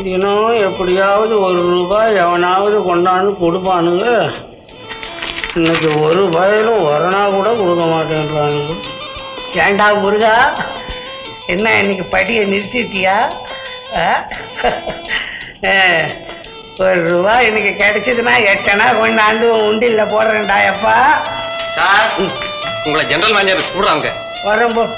தினம் எப்படியாவது ஒரு ரூபாய் எவனாவது கொண்டாந்து கொடுப்பானுங்க இன்னைக்கு ஒரு பயலும் வரனா கூட கொடுக்க மாட்டேன்றானுங்க ஏண்டா முருகா என்ன இன்னைக்கு படியை நிறுத்திட்டியா ஆ? ஆ, ஒரு ரூபா இன்னைக்கு கிடைச்சதுன்னா எட்டனா கொண்டாந்து உண்டில்ல போடுறேன்டா எப்பா சார் உங்களை ஜெனரல் மேனேஜர் கூடுறாங்க வரேன் போ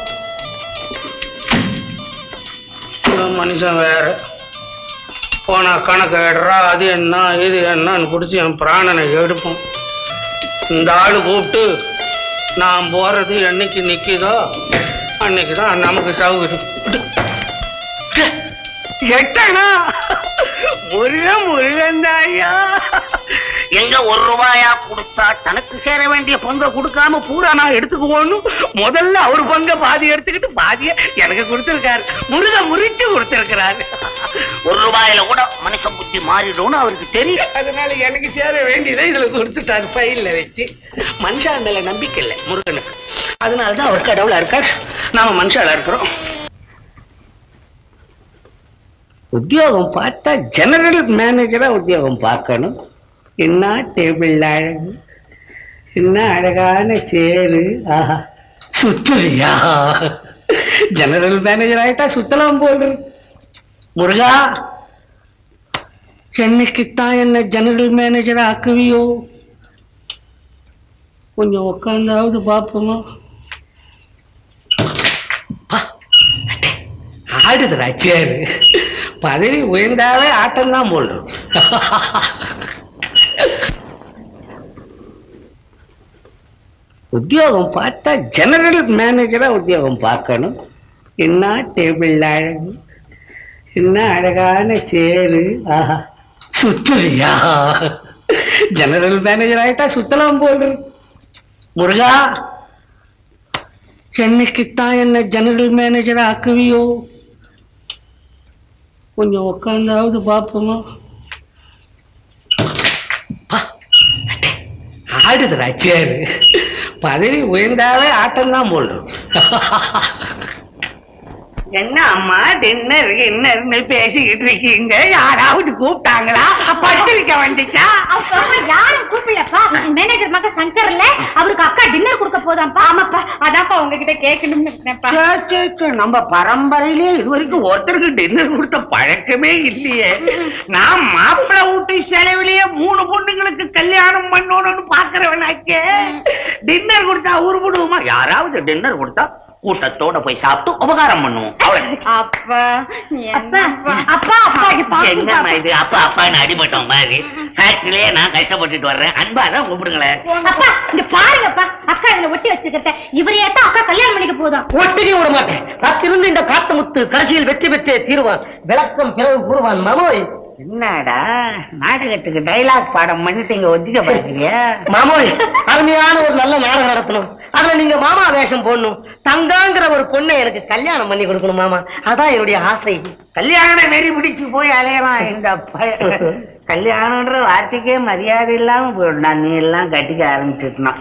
இந்த மனுஷன் வேற போனா கணக்கு எடுறா அது என்ன இது என்னன்னு குடிச்சு என் பிராணனை எடுப்போம் இந்த ஆளு கூப்பிட்டு நான் போறது என்னைக்கு நிக்குதோ அன்னைக்கு தான் நமக்கு சௌகரியம் எட்டனா முருகன் முருகன் தாயா எங்க ஒரு ரூபாயா கொடுத்தா தனக்கு சேர வேண்டிய பங்கை கொடுக்காம பூரா நான் எடுத்துக்குவோன்னு முதல்ல அவர் பங்க பாதி எடுத்துக்கிட்டு பாதிய எனக்கு கொடுத்திருக்காரு முருக முறிச்சு கொடுத்திருக்கிறாரு ஒரு ரூபாயில கூட மனுஷன் புத்தி மாறிடும்னு அவருக்கு தெரியும் அதனால எனக்கு சேர வேண்டியதை இதுல கொடுத்துட்டாரு ஃபைல்ல வச்சு மனுஷன் மேல நம்பிக்கை இல்லை முருகனுக்கு அதனாலதான் அவர் கடவுளா இருக்கார் நாம மனுஷாளா இருக்கிறோம் உத்தியோகம் பார்த்தா ஜெனரல் மேனேஜரா உத்தியோகம் பார்க்கணும் என்ன டேபிள் அழகு என்ன அழகான சேரு ஆஹா சுத்தலையா ஜெனரல் மேனேஜர் ஆயிட்டா சுத்தலாம் போடு முருகா என்னைக்குத்தான் என்ன ஜெனரல் மேனேஜர் ஆக்குவியோ கொஞ்சம் உட்காந்தாவது பார்ப்போமா ஆடுதுடா சேரு பதவி உயர்ந்தாலே ஆட்டம் தான் போடுறோம் உத்தியோகம் பார்த்தா ஜெனரல் மேனேஜரா உத்தியோகம் பார்க்கணும் என்ன டேபிள் அழகு என்ன அழகான சேரு ஆஹா சுத்தலையா ஜெனரல் மேனேஜர் ஆயிட்டா சுத்தலாம் போடு முருகா என்னைக்குத்தான் என்ன ஜெனரல் மேனேஜர் ஆக்குவியோ கொஞ்சம் உட்காந்தாவது பார்ப்போமா ஆடுதுடா சேரு பதவி உயர்ந்தாலே ஆட்டம் தான் போடுறோம் என்ன அம்மா டின்னர் டின்னர்னு பேசிக்கிட்டு இருக்கீங்க யாராவது கூப்பிட்டாங்களா பத்திரிக்கை வந்துச்சா அப்பா, யாரும் கூப்பிடலப்பா மேனேஜர் மக சங்கர்ல அவருக்கு அக்கா டின்னர் கொடுக்க போதாம்ப்பா ஆமாப்பா அதான்ப்பா உங்ககிட்ட கேட்கணும்னு இருக்கேன்ப்பா சே, சே, சே, நம்ம பரம்பரையிலே இது வரைக்கும் ஒருத்தருக்கு டின்னர் கொடுத்த பழக்கமே இல்லையே நான் மாப்பிள்ளை வீட்டு செலவிலேயே மூணு பொண்ணுங்களுக்கு கல்யாணம் பண்ணணும்னு பாக்குறவனாச்சே டின்னர் கொடுத்தா உருப்படுவோமா யாராவது டின்னர் கொடுத்தா கூட்டத்தோட போய் சாப்பிட்டு உபகாரம் பண்ணுவோம் அவ்வளவு. அப்பா அப்பா அப்பா அப்பா இது என்னம்மா பாருங்க இது அப்பா அப்பான்னு அடிபட்டோம் மாதிரி ஃபேக்டரியிலே நான் கஷ்டப்பட்டுட்டு வர்றேன் அன்பா தான் கூப்பிடுங்களேன் அப்பா இங்க பாருங்கப்பா அக்கா இதுல ஒட்டி வச்சிருக்கிறத இவரையே தான் அக்கா கல்யாணம் பண்ணிக்க போதும் ஒட்டினி விட மாட்டேன் காத்திருந்து இந்த காத்து முத்து கடைசியில் வெற்றி பெற்றே தீருவான் விளக்கம் பிறகு கூறுவான் மாமோய் என்னடா நாடகத்துக்கு டைலாக் பாடம் பண்ணிட்டு இங்க ஒத்திக்க பாக்குறியா மாமோய் அருமையான ஒரு நல்ல நாடகம் நடத்தணும் அதுல நீங்க மாமா வேஷம் போடணும் தங்காங்கிற ஒரு பொண்ணை எனக்கு கல்யாணம் பண்ணி கொடுக்கணும் மாமா அதான் என்னுடைய ஆசை கல்யாண வெறி பிடிச்சு போய் அலையலாம் இந்த பய- கல்யாணம்ன்ற வார்த்தைக்கே மரியாதை இல்லாம போயிடா நீ எல்லாம் கட்டிக்க ஆரம்பிச்சுட்டான்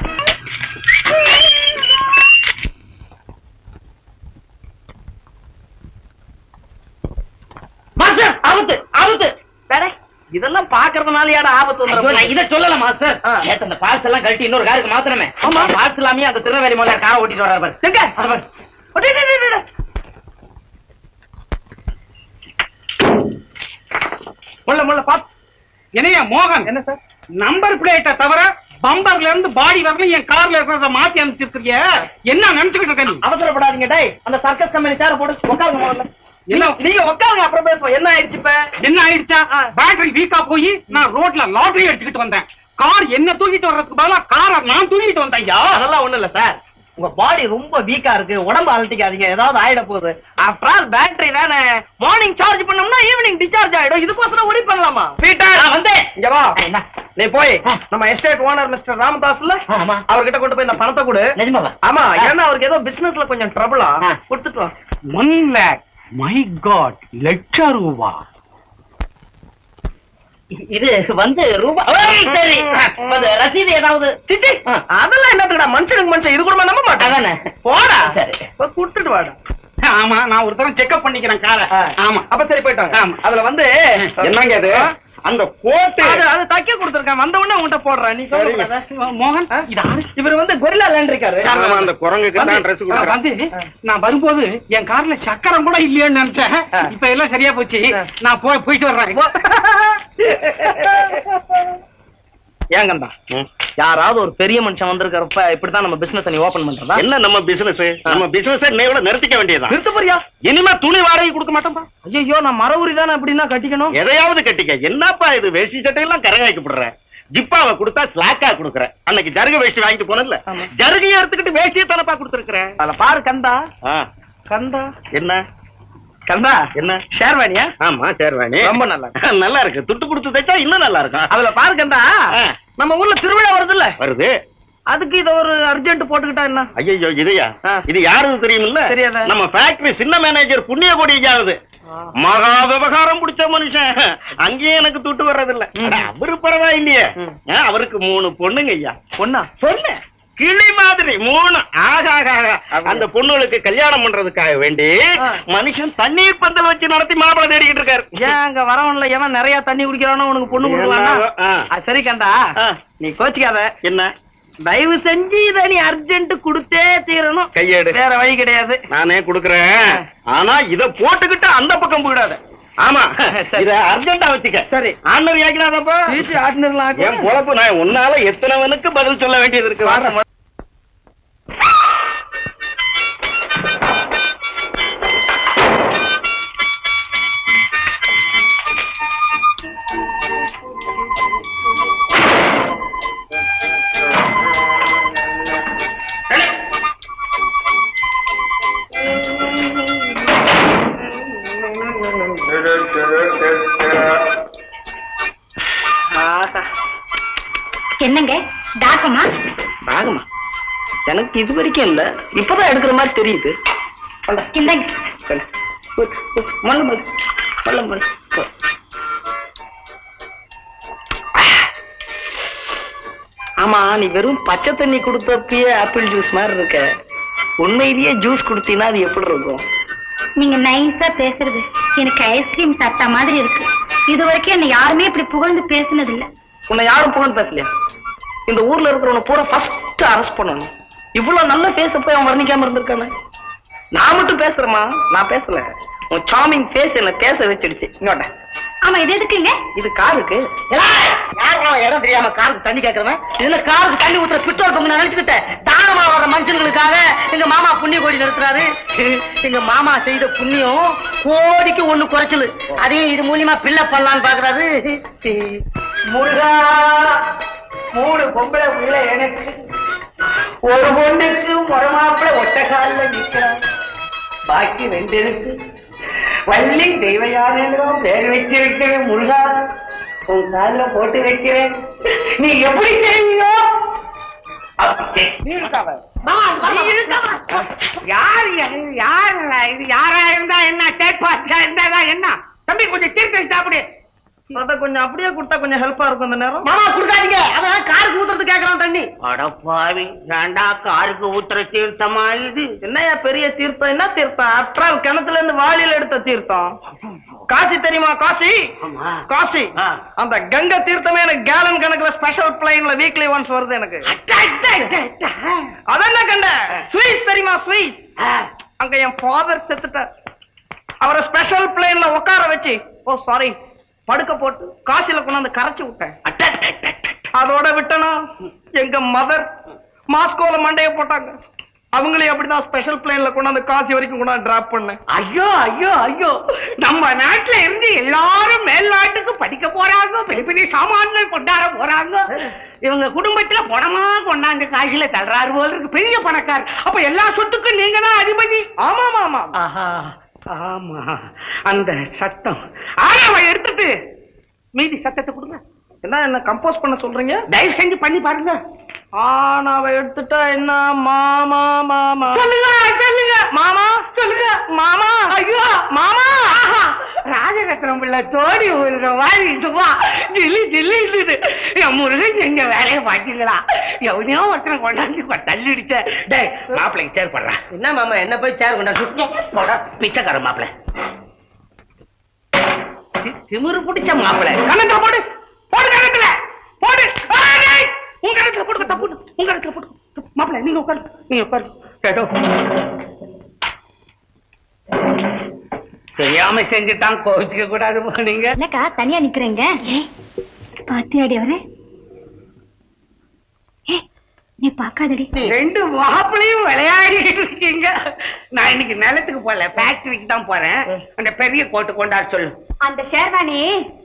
மாஸ்டர் ஆபத்து ஆபத்து இதெல்லாம் பாக்குறதுனாலயாட ஆபத்து ஐயோ, நான் இதை சொல்லல மாஸ்டர் நேத்து அந்த பார்சல் எல்லாம் கழட்டி இன்னொரு காருக்கு மாத்திரமே ஆமா பார்சல் இல்லாமே அந்த திருநெல்வேலி மலையார் காரை ஓட்டிட்டு வர்றாரு பாரு எங்க அத பாரு. ஒடே, டே, டே, டே, டே. முள்ள முள்ள பாத்து என்னையா மோகன் என்ன சார் நம்பர் பிளேட்டை தவிர பம்பர்ல இருந்து பாடி வரணும் என் கார்ல இருக்கிறத மாத்தி அனுப்பிச்சிருக்கிய என்ன நினைச்சுக்கிட்டு இருக்க நீ அவசரப்படாதீங்க டேய் அந்த சர்க்கஸ் கம்பெனி சேர போட்டு உட்காருங்க முதல்ல என்ன? நீங்க- நீங்க உட்காருங்க அப்புறம் பேசுவோம் என்ன ஆயிடுச்சு இப்ப என்ன ஆயிடுச்சா பேட்டரி வீக்கா போய் நான் ரோட்ல லாட்டரி அடிச்சுக்கிட்டு வந்தேன் கார் என்ன தூக்கிட்டு வர்றதுக்கு பதிலா காரை நான் தூக்கிட்டு வந்தேன் ஐயா அதெல்லாம் ஒண்ணு இல்ல சார் உங்க பாடி ரொம்ப வீக்கா இருக்கு உடம்பு அழட்டிக்காதீங்க ஏதாவது ஆயிட போகுது ஆஃப்டர் ஆல் பேட்டரி தானே மார்னிங் சார்ஜ் பண்ணோம்னா ஈவினிங் டிஸ்சார்ஜ் ஆயிடும் இதுக்கோசரம் ஒரி பண்ணலாமா பீட்டர் நான் வந்தேன் இங்க வா என்ன? நீ போய் நம்ம எஸ்டேட் ஓனர் மிஸ்டர் ராமதாஸ்ல ஆமா. அவர்கிட்ட கொண்டு போய் இந்த பணத்தை கொடு நிஜமாவா ஆமா ஏன்னா அவருக்கு ஏதோ பிசினஸ்ல கொஞ்சம் ட்ரபிளா ஆ. கொடுத்துட்டு வா ஒன் லேக் மை காட் லட்ச ரூபா இது வந்து ரூபா ஓய், சரி வந்து ரசீது ஏதாவது சிச்சி அதெல்லாம் என்னத்துக்குடா மனுஷனுக்கு மனுஷன் இது கூட நம்ப மாட்டாங்க அதானே போடா சரி போய் கொடுத்துட்டு வாடா ஆமா நான் ஒரு தரம் செக்அப் பண்ணிக்கிறேன் காரை ஆ. ஆமா அப்ப சரி போயிட்டாங்க ஆமா. அதுல வந்து என்னங்க இது அந்த கோட்டு அது அது தைக்க கொடுத்துருக்கேன் வந்த உடனே உன்கிட்ட போடுறேன் நீ சரிங்க. சொல்லுங்க மோகன் இது ஆளு இவர் வந்து கொரில்லா லேண்ட் இருக்காரு ஆமா அந்த குரங்குக்கு தான் வந்து, ட்ரெஸ் ஆ, கொடுக்குறேன் வந்து நான் வரும்போது என் கார்ல சக்கரம் கூட இல்லையோன்னு நினைச்சேன் ஆ. இப்ப எல்லாம் சரியா போச்சு ஆ. நான் போய் போயிட்டு வர்றேன் ஏங்கண்டா ம். யாராவது ஒரு பெரிய மனுஷன் வந்திருக்கிறப்ப இப்படித்தான் நம்ம பிசினஸ் நீ ஓபன் பண்றதா என்ன நம்ம பிசினஸ் நம்ம பிசினஸ் இன்னையோட நிறுத்திக்க வேண்டியதுதான் நிறுத்த போறியா இனிமே துணி வாடகை கொடுக்க மாட்டோம்பா ஐயோ நான் மரவுரி தானே அப்படின்னா கட்டிக்கணும் எதையாவது கட்டிக்க என்னப்பா இது வேஷ்டி சட்டையெல்லாம் கரையாக்கி விடுற ஜிப்பாவை கொடுத்தா ஸ்லாக்கா கொடுக்குறேன் அன்னைக்கு ஜருகு வேஷ்டி வாங்கிட்டு போனதுல ஆமா. ஜருகையை எடுத்துக்கிட்டு வேஷ்டியை தானப்பா கொடுத்துருக்கிறேன் அதுல பாரு கந்தா ஆ, கந்தா என்ன கந்தா என்ன ஷேர்வானியா ஆமா சேர்வாணி ரொம்ப நல்லா இருக்கு. நல்லா இருக்கு துட்டு கொடுத்து தைச்சா இன்னும் நல்லா இருக்கும் அதுல பாரு கந்தா ஆ. நம்ம ஊர்ல திருவிழா வருதுல்ல வருது அதுக்கு இத ஒரு அர்ஜென்ட் போட்டுக்கிட்டா என்ன ஐயோ இதையா ஆ. இது யாருது தெரியுமில்ல தெரியாதே. நம்ம ஃபேக்டரி சின்ன மேனேஜர் புண்ணிய கொடியாவது மகா விவகாரம் பிடிச்ச மனுஷன் அங்கேயும் எனக்கு துட்டு வர்றதில்ல அட, அவரு பரவாயில்லையே ம். ஆ, அவருக்கு மூணு பொண்ணுங்க ஐயா பொண்ணா பொண்ணு கிளி மாதிரி மூணு ஆகா ஆகா, ஆகா. அப்படியா? அந்த பொண்ணுகளுக்கு கல்யாணம் பண்றதுக்காக வேண்டி ஆ. மனுஷன் தண்ணீர் பந்தல் வச்சு நடத்தி மாப்பிளை தேடிக்கிட்டு இருக்காரு ஏன் அங்க வரவன்ல எவன் நிறைய தண்ணி குடிக்கிறானோ உனக்கு பொண்ணு கொடுக்கலாம்னா என்னவோ, ஆ. அது சரி கந்தா ஆ. நீ கோச்சிக்காத என்ன தயவு செஞ்சு இத நீ அர்ஜென்ட் கொடுத்தே தீரணும் கையேடு வேற வழி கிடையாது நானே குடுக்கறேன் ஆனா இத போட்டுக்கிட்டு அந்த பக்கம் போயிடாத ஆமா சரி. இத அர்ஜென்டா வச்சுக்க சரி ஆண்டர் யாக்கினாதப்பா சீச்சு ஆட்டினர்லாம் என் பொழப்பு நான் உன்னால எத்தனைவனுக்கு பதில் சொல்ல வேண்டியது இருக்கு வாரம் ஆஹா என்னங்க தாகமா ராகமா எனக்கு இது வரைக்கும் இல்ல இப்பதான் எடுக்கிற மாதிரி தெரியுது கொண்டா. இந்தாங்க கொண்டா. உத், உத், மல்லு மல்லு மல்லு மல்லு கொ. ஆமா நீ வெறும் பச்சை தண்ணி கொடுத்தப்பயே ஆப்பிள் ஜூஸ் மாதிரி இருக்க உண்மையிலேயே ஜூஸ் கொடுத்தீங்கன்னா அது எப்படி இருக்கும் நீங்க நைஸா பேசுறது எனக்கு ஐஸ்கிரீம் சாப்பிட்ட மாதிரி இருக்கு இது வரைக்கும் என்ன யாருமே இப்படி புகழ்ந்து பேசினது இல்ல உன்னை யாரும் புகழ் பேசலையா இந்த ஊர்ல இருக்கிறவனை பூரா ஃபர்ஸ்ட் அரெஸ்ட் பண்ணணும் இவ்வளவு நல்ல பேச போய் அவன் வர்ணிக்காம இருந்திருக்கானே நான் மட்டும் பேசுறேமா நான் பேசல உன் சாமிங் ஃபேஸ் என்ன பேச வச்சிடுச்சு இங்கோட்ட ஆமா இது எதுக்குங்க இது காருக்கு யாரும் இடம் தெரியாம காருக்கு தண்ணி கேட்கறவன் இதுல காருக்கு தண்ணி ஊத்துற பெட்ரோல் பங்கு நான் நினைச்சுக்கிட்டேன் தானமா வர மனுஷங்களுக்காக எங்க மாமா புண்ணிய கோடி நிறுத்துறாரு எங்க மாமா செய்த புண்ணியம் கோடிக்கு ஒண்ணு குறைச்சலு அதையும் இது மூலியமா பிள்ளை பண்ணலான்னு பாக்குறாரு முருகா மூணு பொம்பளை உள்ள எனக்கு ஒரு பொண்ணுக்கு ஒரு மாப்பிள ஒட்ட காலில் நிக்கிறான் பாக்கி ரெண்டு இருக்கு வள்ளி தெய்வ யானையிலும் பேர் வச்சு வைக்கிறேன் முருகா உன் கால்ல போட்டு வைக்கிறேன் நீ எப்படி செய்வியோ அப்படி இழுக்காம. யார் யார் இது யாரா இருந்தா என்ன டேட் பாஸ்டா இருந்தா என்ன தம்பி கொஞ்சம் தீர்க்க சாப்பிடு அத கொஞ்சம் அப்படியே கொடுத்தா கொஞ்சம் ஹெல்ப்பா இருக்கும் அந்த நேரம் மாமா குடுக்காதீங்க அவன் காருக்கு ஊத்துறது கேக்குறான் தண்ணி அடப்பாவி ஏண்டா காருக்கு ஊத்துற தீர்த்தமா இது என்னையா பெரிய தீர்த்தம் என்ன தீர்த்தம் அற்றால் கிணத்துல இருந்து வாளியில எடுத்த தீர்த்தம் காசி தெரியுமா காசி ஆமா. காசி ஆ. அந்த கங்கை தீர்த்தமே எனக்கு கேலன் கணக்குல ஸ்பெஷல் பிளைன்ல வீக்லி ஒன்ஸ் வருது எனக்கு அட்டா, அட்டா, அட்டா, அட்டா. அதென்ன கண்ட ஸ்வீஸ் தெரியுமா ஸ்வீஸ் ஆ, அங்க என் ஃபாதர் செத்துட்டார் அவரை ஸ்பெஷல் பிளேன்ல உட்கார வச்சு ஓ சாரி படுக்க போட்டு காசில கொண்டாந்து கரைச்சு விட்டேன் அட்டா, அட்டா, அட்டா, அட்டா. அதோட விட்டனா எங்க மதர் மாஸ்கோல மண்டைய போட்டாங்க அவங்களையும் அப்படிதான் ஸ்பெஷல் பிளேன்ல கொண்டாந்து காசி வரைக்கும் கொண்டாந்து டிராப் பண்ணேன் ஐயோ ஐயோ ஐயோ நம்ம நாட்டுல இருந்து எல்லாரும் மேல்நாட்டுக்கு படிக்க போறாங்க பெரிய பெரிய சாமான்கள் கொண்டாட போறாங்க இவங்க குடும்பத்துல பணமா கொண்டாந்து காசில தள்ளுறாரு போல இருக்கு பெரிய பணக்கார் அப்ப எல்லா சொத்துக்கும் நீங்க தான் அதிபதி ஆமா ஆமா ஆஹா ஆமா அந்த சத்தம் ஆனாவை எடுத்துட்டு மீதி சத்தத்தை கொடுங்க என்ன என்ன கம்போஸ் பண்ண சொல்றீங்க தயவு செஞ்சு பண்ணி பாருங்க ஆனாவ எடுத்துட்டா என்ன மாமா மாமா சொல்லுங்க சொல்லுங்க மாமா சொல்லுங்க மாமா ஐயோ மாமா ராஜரத்னம் பிள்ளை தோடி விடுற மாதிரி சும்மா ஜில்லி ஜில்லி இருந்தது என் முருகன் செஞ்ச வேலையை பாத்தீங்களா எவனையோ ஒருத்தனை கொண்டாந்து கொ- தள்ளிடுச்ச டேய் மாப்பிள்ளைக்கு சேர் பண்றா என்ன மாமா என்ன போய் சேர் கொண்டாந்து போடா பிச்சைக்கார மாப்பிள்ளை தி- திமிரு பிடிச்ச மாப்பிள்ளை கணத்துல போடு போடு கணத்துல போடு ஆ, டேய், உன் கணத்துல போடுங்க தப்பு உன் கணத்துல போடு மாப்பிள்ளை நீங்க உட்காரு நீங்க உட்காரு ஏதோ தெரியாம செஞ்சுட்டான் கோவிச்சுக்க கூடாது நீங்க என்னக்கா தனியா நிக்கிறீங்க பாத்தியாடி அவரே ஏ, நீ பாக்காதடி ரெண்டு மாப்பிளையும் விளையாடிட்டு இருக்கீங்க நான் இன்னைக்கு நிலத்துக்கு போல ஃபேக்டரிக்கு தான் போறேன் அந்த பெரிய கோட்டு கொண்டாட சொல்லு அந்த ஷேர்வாணி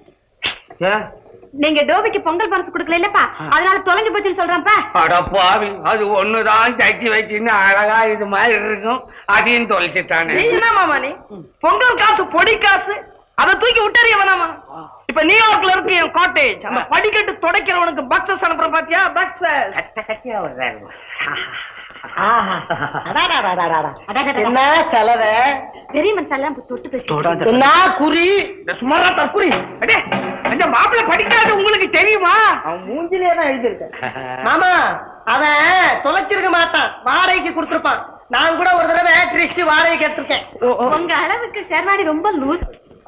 நீங்க டோபிக்கு பொங்கல் பரிசு கொடுக்கல இல்லப்பா அதனால தொலைஞ்சு போச்சுன்னு சொல்றேன்ப்பா அட பாவி அது ஒண்ணுதான் தச்சு வச்சுன்னு அழகா இது மாதிரி இருக்கும் அதையும் தொலைச்சிட்டானே என்ன மாமா நீ பொங்கல் காசு பொடி காசு அதை தூக்கி விட்டாரியா வேணாமா இப்ப நியூயார்க்ல இருக்கு என் காட்டேஜ் அந்த படிக்கட்டு துடைக்கிறவனுக்கு பக்ஸஸ் அனுப்புற பாத்தியா பக்ஸஸ் கட்ட கட்டியா வர்றாரு என்ன செலவை பெரிய மனுஷாலாம் தொட்டு பேசி என்ன குறி சுமாரா தற்குறி அடே அந்த மாப்பிள்ளை படிக்காத உங்களுக்கு தெரியுமா அவன் மூஞ்சிலே தான் எழுதியிருக்கேன் மாமா அவன் தொலைச்சிருக்க மாட்டான் வாடகைக்கு கொடுத்திருப்பான் நான் கூட ஒரு தடவை ட்ரிக்ஸ் வாடகைக்கு எடுத்திருக்கேன் உங்க அளவுக்கு ஷேர்வாணி ரொம்ப லூஸ்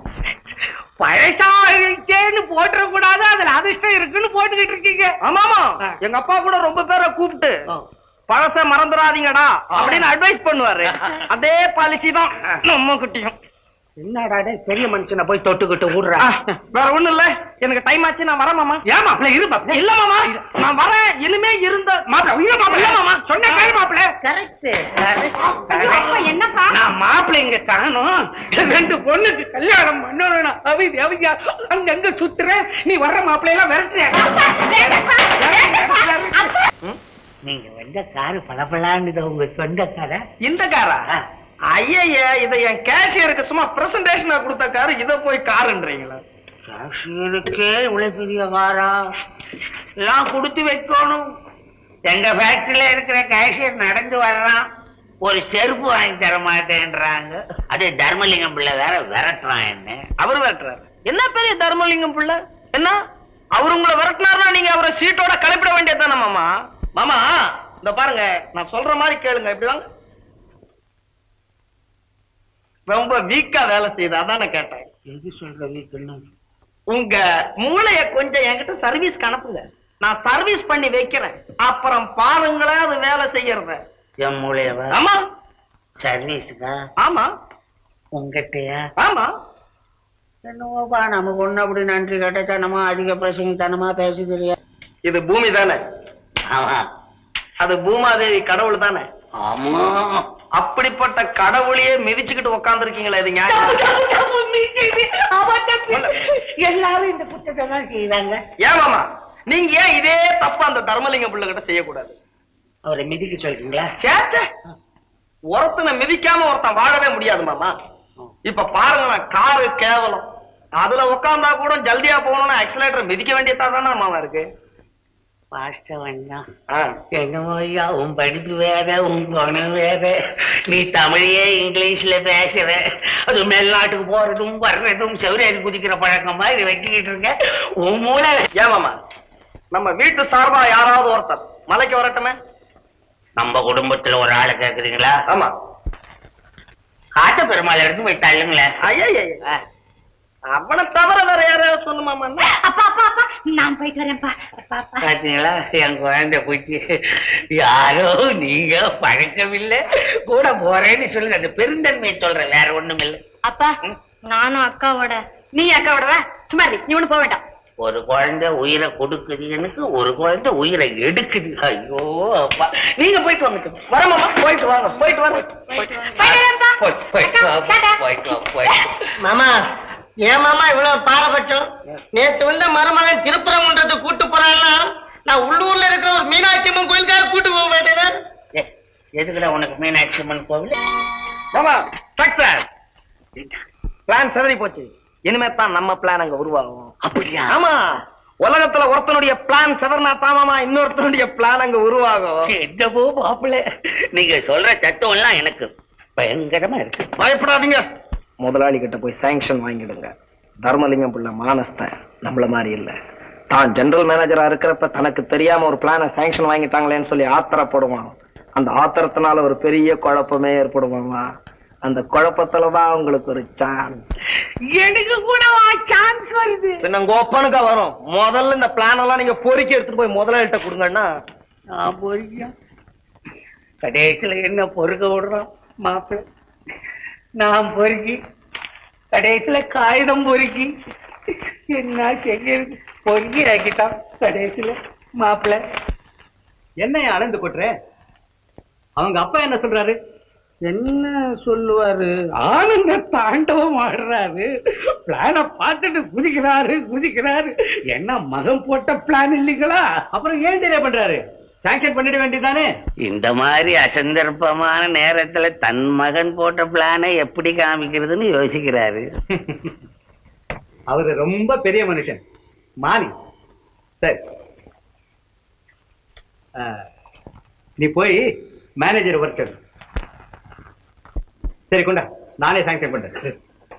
பழசாச்சேன்னு போட்டுற கூடாது அதுல அதிர்ஷ்டம் இருக்குன்னு போட்டுக்கிட்டு இருக்கீங்க ஆமாமா எங்க அப்பா கூட ரொம்ப பேரை கூப்பிட்டு பழச மறந்துடாதீங்கடா அப்படின்னு அட்வைஸ் பண்ணுவாரு அதே பாலிசி தான் நம்ம குட்டியும் என்னடா டேய், பெரிய மனுஷனை போய் தொட்டுக்கிட்டு விடுறா ஆ, வேற ஒண்ணும் இல்ல எனக்கு டைம் ஆச்சு நான் வரேன் மாமா ஏன் மாப்பிள்ள இரு மாப்பிள்ள இல்ல மாமா நான் வரேன் இனிமே இருந்த மாப்பிள்ள இல்ல மாப்பிள்ள இல்ல மாமா சொன்ன கேளு மாப்பிள்ள கரெக்ட் அப்பா, என்னப்பா நான் மாப்பிள்ளை இங்க காணும் ரெண்டு பொண்ணுக்கு கல்யாணம் பண்ணணும் அவங்க அவங்க அங்க அங்க சுத்துறேன் நீ வர்ற மாப்பிள்ளை எல்லாம் விரட்டுறேன் நீங்க வந்த காரு பளபளான்னு உங்க சொந்த காரா இந்த காரா ஐய இத என் கேஷியருக்கு சும்மா பிரசன்டேஷனா கொடுத்த காரு இத போய் காருன்றீங்களா காஷ்மீருக்கே இவ்வளவு பெரிய காரா எல்லாம் கொடுத்து வைக்கணும் எங்க ஃபேக்டரியில இருக்கிற கேஷியர் நடந்து வர்றான் ஒரு செருப்பு வாங்கி தர மாட்டேன்றாங்க அது தர்மலிங்கம் பிள்ளை வேற விரட்டுறான் என்ன அவர் விரட்டுறாரு என்ன பெரிய தர்மலிங்கம் புள்ள என்ன அவர் உங்களை விரட்டினார்னா நீங்க அவரை சீட்டோட கிளப்பிட வேண்டியதுதானே மாமா மாமா இந்த பாருங்க நான் சொல்ற மாதிரி கேளுங்க இப்படி வாங்க ரொம்ப வீக்கா வேலை செய்யுது அதான் நான் கேட்டேன் எது சொல்ற வீட்டுன்னு உங்க மூளைய கொஞ்சம் என்கிட்ட சர்வீஸ்க்கு அனுப்புங்க நான் சர்வீஸ் பண்ணி வைக்கிறேன் அப்புறம் பாருங்களேன் அது வேலை செய்யறத என் மூளையவா ஆமா சர்வீஸுக்கா ஆமா உங்ககிட்டயா ஆமா என்னவோப்பா நமக்கு ஒண்ணு அப்படி நன்றி கட்டத்தனமா அதிக பிரசங்கத்தனமா பேசி தெரியாது இது பூமி தானே ஆமா அது பூமாதேவி கடவுள் தானே ஆமா அப்படிப்பட்ட கடவுளையே மிதிச்சுக்கிட்டு உட்கார்ந்துருக்கீங்களே இது நியாயம் எல்லாரும் இந்த குற்றத்தை தான் செய்யறாங்க ஏன் மாமா நீங்க ஏன் இதே தப்பு அந்த தர்மலிங்கம் பிள்ளை கிட்ட செய்யக்கூடாது அவரை மிதிக்க சொல்றீங்களா சேச்சே ஒருத்தனை மிதிக்காம ஒருத்தன் வாழவே முடியாது மாமா இப்ப பாருங்களேன் காரு கேவலம் அதுல உட்கார்ந்தா கூட ஜல்தியா போகணும்னா ஆக்சிலேட்டர் மிதிக்க வேண்டியதா தானே மாமா இருக்கு வாஸ்தவன் தான் ஆ. என்னமோ ஐயா உன் படிப்பு வேற உன் குணம் வேற நீ தமிழையே இங்கிலீஷ்ல பேசுற அது மேல்நாட்டுக்கு போறதும் வர்றதும் செவரேறி குதிக்கிற பழக்கம் மாதிரி வச்சுக்கிட்டு இருக்க உன் மூளை ஏன் மாமா நம்ம வீட்டு சார்பா யாராவது ஒருத்தர் மலைக்கு வரட்டுமே நம்ம குடும்பத்துல ஒரு ஆளை கேக்குறீங்களா ஆமா காட்ட பெருமாள் எடுத்து போய் தள்ளுங்களேன் ஐயா அவனை தவிர வேற யாராவது சொல்லுமாமா அப்பா அப்பா அப்பா நான் போயிட்டு வரேன்ப்பா அப்பா அப்பா பாத்தீங்களா என் குழந்தை போச்சு யாரோ நீங்க பழக்கமில்லை கூட போறேன்னு சொல்லுங்க அந்த பெருந்தன்மை சொல்றேன் வேற ஒண்ணும் இல்லை அப்பா நானும் அக்காவோட நீ அக்காவோட சும்மா இரு, நீ ஒண்ணு போக வேண்டாம் ஒரு குழந்தை உயிரை கொடுக்குது எனக்கு ஒரு குழந்தை உயிரை எடுக்குது ஐயோ அப்பா நீங்க போயிட்டு வாங்க வரமாமா போயிட்டு வாங்க போயிட்டு வாங்க போயிட்டு வரேன்ப்பா. போயிட்டு போயிட்டு வா, அக்கா, டாடா. போயிட்டு வா, போயிட்டு வா. மாமா ஏன் மாமா இவ்வளவு பாரபட்சம் நேத்து வந்த மருமகன் திருப்புறம்ன்றது கூட்டு போறான்னா நான் உள்ளூர்ல இருக்கிற ஒரு மீனாட்சி அம்மன் கோயிலுக்காக கூட்டு போக மாட்டேன் ஏ, எதுக்குடா உனக்கு மீனாட்சி அம்மன் கோவில் மாமா சக்சஸ் பிளான் சிதறி போச்சு இனிமே தான் நம்ம பிளான் அங்க உருவாகும் அப்படியா ஆமா உலகத்துல ஒருத்தனுடைய பிளான் சதர்னா தாமாமா இன்னொருத்தனுடைய பிளான் அங்க உருவாகும் என்னவோ மாப்பிள்ள நீங்க சொல்ற தத்துவம் எல்லாம் எனக்கு பயங்கரமா இருக்கு பயப்படாதீங்க முதலாளி கிட்ட போய் சாங்ஷன் வாங்கிடுங்க தர்மலிங்கம் புள்ள மானஸ்தன் நம்மள மாதிரி இல்ல தான் ஜெனரல் மேனேஜரா இருக்கிறப்ப தனக்கு தெரியாம ஒரு பிளான சாங்ஷன் வாங்கிட்டாங்களேன்னு சொல்லி ஆத்திரப்படுவான் அந்த ஆத்திரத்தினால ஒரு பெரிய குழப்பமே ஏற்படுவாமா அந்த குழப்பத்துலதான் உங்களுக்கு ஒரு சான்ஸ் எனக்கு கூட சான்ஸ் வருது பின்ன உங்க ஒப்பனுக்கா வரும் முதல்ல இந்த பிளான் எல்லாம் நீங்க பொறுக்கி எடுத்துட்டு போய் முதலாளிகிட்ட கொடுங்கன்னா நான் பொறுக்கியா கடைசியில என்ன பொறுக்க விடுறான் மாப்பிள்ள நான் பொறுக்கி கடைசியில காகிதம் பொறுக்கி என்ன செய்யறது பொறுக்கி ஆக்கிட்டான் கடைசியில மாப்பிள்ள என்ன அனந்து கொட்டுற அவங்க அப்பா என்ன சொல்றாரு என்ன சொல்லுவாரு ஆனந்த தாண்டவம் ஆடுறாரு பிளான பார்த்துட்டு குதிக்கிறாரு குதிக்கிறாரு என்ன மகன் போட்ட பிளான் இல்லைங்களா அப்புறம் ஏன் டிலே பண்றாரு சாங்ஷன் பண்ணிட வேண்டியதானே இந்த மாதிரி அசந்தர்ப்பமான நேரத்துல தன் மகன் போட்ட பிளானை எப்படி காமிக்கிறதுன்னு யோசிக்கிறாரு அவரு ரொம்ப பெரிய மனுஷன் மானி சரி ஆ, நீ போய் மேனேஜர் வர சொல்லு சரி கொண்டா நானே சாங்ஷன் பண்றேன்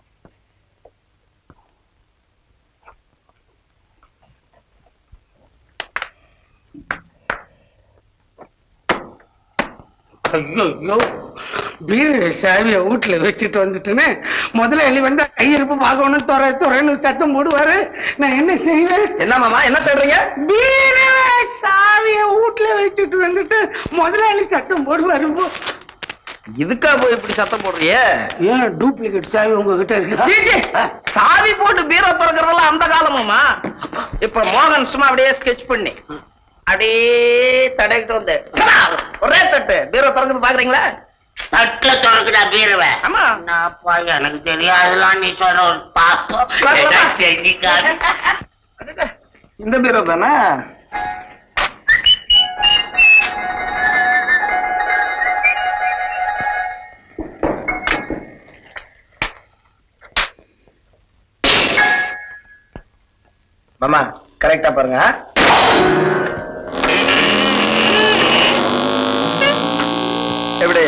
ஐயோ ஐயோ பீர சாவிய வீட்டுல வச்சுட்டு வந்துட்டேனே முதலாளி வந்தா கையிருப்பு பார்க்கணும் துறை துறைன்னு சத்தம் போடுவாரு நான் என்ன செய்வேன் என்ன மாமா என்ன சொல்றீங்க பீர சாவிய வீட்டுல வச்சுட்டு வந்துட்டு முதலாளி சத்தம் போடுவாரு போ. இதுக்கா போய் இப்படி சத்தம் போடுறிய ஏன் டூப்ளிகேட் சாவி உங்ககிட்ட இருக்கு சாவி போட்டு பீரோ திறக்கிறதெல்லாம் அந்த காலமாமா இப்ப மோகன் சும்மா அப்படியே ஸ்கெட்ச் பண்ணி அப்படியே தடைக்கிட்டு வந்து ஒரே தட்டு பீரோ திறந்து பாக்குறீங்களா தட்டுல திறக்குதா பீரவை ஆமா நாப்பா எனக்கு தெரியாதெல்லாம் நீ சொல்ற ஒரு பாப்போம் பாப்பா. செஞ்சுக்காது இந்த பீரோ தானே மாமா கரெக்டா பாருங்க எப்படி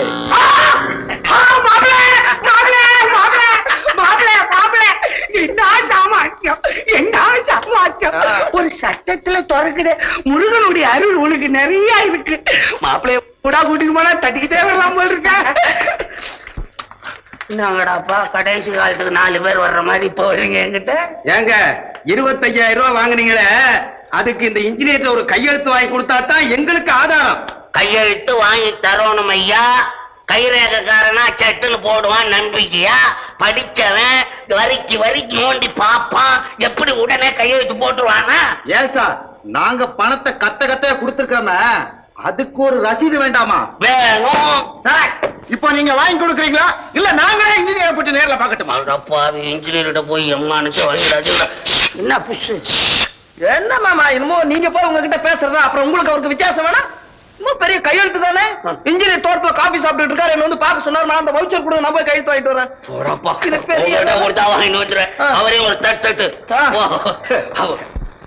என்ன சாமாக்கியம் என்ன சாமாக்கியம் ஒரு சட்டத்துல திறக்குது முருகனுடைய அருள் உனக்கு நிறைய இருக்கு மாப்பிள்ளைய கூட கூட்டிட்டு போனா தட்டிக்கிட்டே வரலாம் போல இருக்க என்னங்கடாப்பா கடைசி காலத்துக்கு நாலு பேர் வர்ற மாதிரி போறீங்க என்கிட்ட ஏங்க இருபத்தையாயிரம் ரூபாய் வாங்குனீங்களே அதுக்கு இந்த இன்ஜினியர்ல ஒரு கையெழுத்து வாங்கி கொடுத்தா தான் எங்களுக்கு ஆதாரம் கையெழுத்து வாங்கி தரணும் ஐயா கைரேகக்காரனா சட்டுன்னு போடுவான் நம்பிக்கையா படிச்சவன் வரிக்கு வரிக்கு நோண்டி பாப்பான் எப்படி உடனே கையெழுத்து போட்டுருவானா ஏன் சார் நாங்க பணத்தை கத்த கத்தையா கொடுத்துருக்கோமே அதுக்கு ஒரு ரசீது வேண்டாமா வேணும் சார் இப்போ நீங்க வாங்கி கொடுக்குறீங்களா இல்ல நாங்களே இன்ஜினியர் போட்டு நேர்ல பாக்கட்டுமா அப்பாவி இன்ஜினியர்கிட்ட போய் எம்மானுச்சு வழிடாச்சு என்ன புஷு என்ன மாமா என்னமோ நீங்க போய் உங்ககிட்ட பேசுறதா அப்புறம் உங்களுக்கு அவருக்கு வித்தியாசம் வேணா இன்னும் பெரிய கையெழுத்து தானே இன்ஜினியர் தோட்டத்துல காபி சாப்பிட்டுட்டு இருக்காரு என்ன வந்து பார்க்க சொன்னாரு நான் அந்த வவுச்சர் கொடுங்க நான் போய் கையெழுத்து வாங்கிட்டு வரேன் இது பெரிய உங்கள்கிட்ட கொடுத்தா வாங்கிட்டு வந்துடுறேன் ஆ. அவரே ஒரு தட்டு தட்டு ஆ. போ. அவ-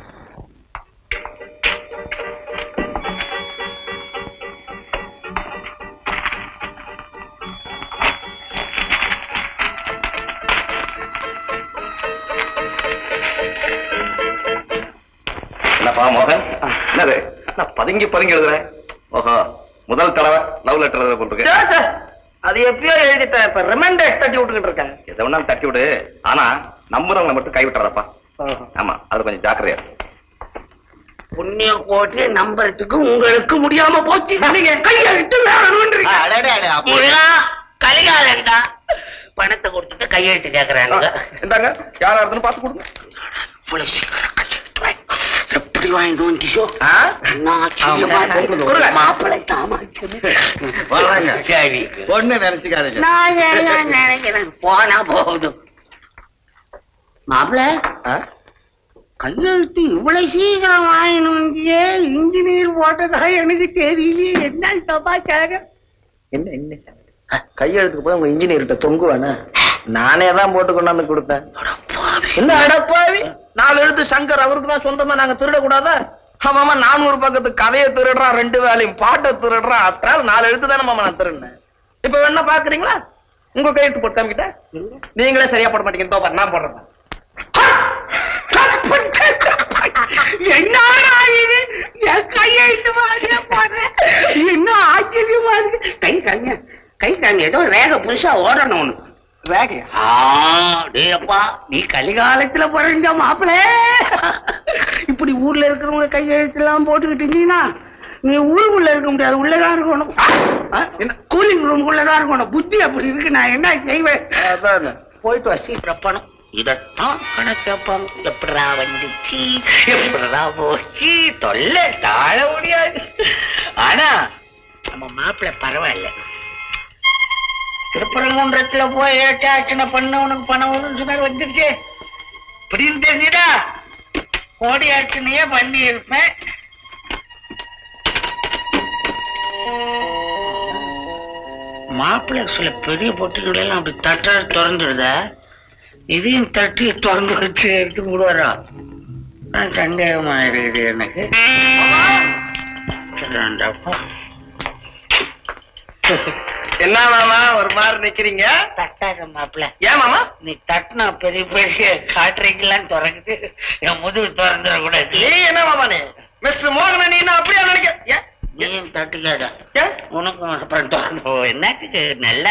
என்னப்பா மோகன் என்னது நான் பதுங்கி பதுங்கி எழுதுறேன் ஓஹோ முதல் தடவை லவ் லெட்டர் எழுத போட்டுருக்கேன் சே, சே. அது எப்பயோ எழுதிட்டேன் இப்ப ரிமைண்டர்ஸ் தட்டி விட்டுக்கிட்டு இருக்கேன் எதை வேணாலும் தட்டி விடு ஆனா நம்புறவங்களை மட்டும் கை விட்டுறப்பா ஆமா அது கொஞ்சம் ஜாக்கிரதையா இரு. புண்ணிய கோட்டையை நம்புறதுக்கு உங்களுக்கு முடியாம போச்சு நீங்க கையெழுத்து வேணும்ன்றீங்க அடடே, அடே, அப்ப- முருகா கலிகாலண்டா பணத்தை கொடுத்துட்டு கையெழுத்து கேக்குறாங்க இந்தாங்க யாரா இருக்குன்னு பார்த்து கொடுங்க இவ்வளவு சீக்கிரம் கையெழுத்து வாங்கி- எப்படி வாங்கிட்டு வந்தியோ ஆ? நான் ஆச்சரியமா ஆமா, இருக்கு. கொடுங்க. மாப்பிள்ளை தாமாச்சது சரி ஒண்ணு நினைச்சுக்காதீங்க நான் என்ன நினைக்கிறேன் போனா போதும் மாப்பிள்ளை ஆ? கையெழுத்து இவ்வளவு சீக்கிரம் வாங்கினு வந்தியே இன்ஜினியர் போட்டதா எனக்கு தெரியல என்ன சமாச்சாரம் என்ன என்ன கையெழுத்துக்கு போய் உங்க இன்ஜினியர்கிட்ட தொங்குவானே நானே தான் போட்டு கொண்டாந்து கொடுத்தேன் என்ன அடப்பாவி நாலு எழுத்து சங்கர் அவருக்கு தான் சொந்தமா நாங்க திருடக்கூடாதா ஆமாமா நானூறு பக்கத்து கதையை திருடுறான் ரெண்டு வேலையும் பாட்டை திருடுறான் அத்தால் நாலு எழுத்து தானே மாமா நான் திருடினேன் இப்ப வேணா பாக்குறீங்களா உங்க கையெழுத்து போட்டு காமிக்கிட்ட நீங்களே சரியா போட மாட்டீங்க தோ பாரு, நான் போடுறேன் என்னடா இது என் கையெழுத்து மாதிரியே போடுறேன் என்ன ஆச்சரியமா இருக்கு கை காங்க கை காங்க ஏதோ ரேக புதுசா ஓடணும் உனக்கு ரேகையா ஆ, டேய் அப்பா நீ கலிகாலத்துல பிறந்த மாப்பிளே இப்படி ஊர்ல இருக்கிறவங்க கையெழுத்தெல்லாம் போட்டுக்கிட்டு இருந்தீங்கன்னா நீ ஊருக்குள்ள இருக்க முடியாது உள்ளதான் இருக்கணும் ஆ, என்ன கூலிங் ரூம் உள்ளதான் இருக்கணும் புத்தி அப்படி இருக்கு நான் என்ன செய்வேன் அதான் போயிட்டு வா சீக்கிரம் பணம் இதத்தான் கணக்கு கேட்பாங்க எப்படா வந்துச்சு எப்படா போச்சு தொல்லை தாழ முடியாது ஆனா நம்ம மாப்பிள்ளை பரவாயில்ல திருப்பரங்குன்றத்துல போய் ஏற்றாச்சனை பண்ண உனக்கு பணம் வரும்னு சொன்னார் வந்துருச்சு இப்படின்னு தெரிஞ்சுடா கோடி அர்ச்சனையே பண்ணி இருப்பேன் மாப்பிள்ளை சில பெரிய பொட்டுகள் எல்லாம் அப்படி தட்ட திறந்துடுதா இதையும் தட்டி திறந்து வச்சு எடுத்து விடுவாரா நான் சந்தேகமா இருக்குது எனக்கு ரெண்டாப்பா. என்ன மாமா ஒரு மாதிரி நிக்கிறீங்க தட்டாத மாப்பிள்ள ஏன் மாமா நீ தட்டினா பெரிய பெரிய காட்டுறீங்களான்னு திறக்குது என் முதுகு திறந்துடக்கூடாது நீ என்ன மாமா நீ மிஸ்டர் மோகன நீ என்ன அப்படியா நினைக்க ஏன் நீயும் தட்டுக்காத ஏன் உனக்கும் அப்புறம் திறந்து என்னத்துக்கு நல்லா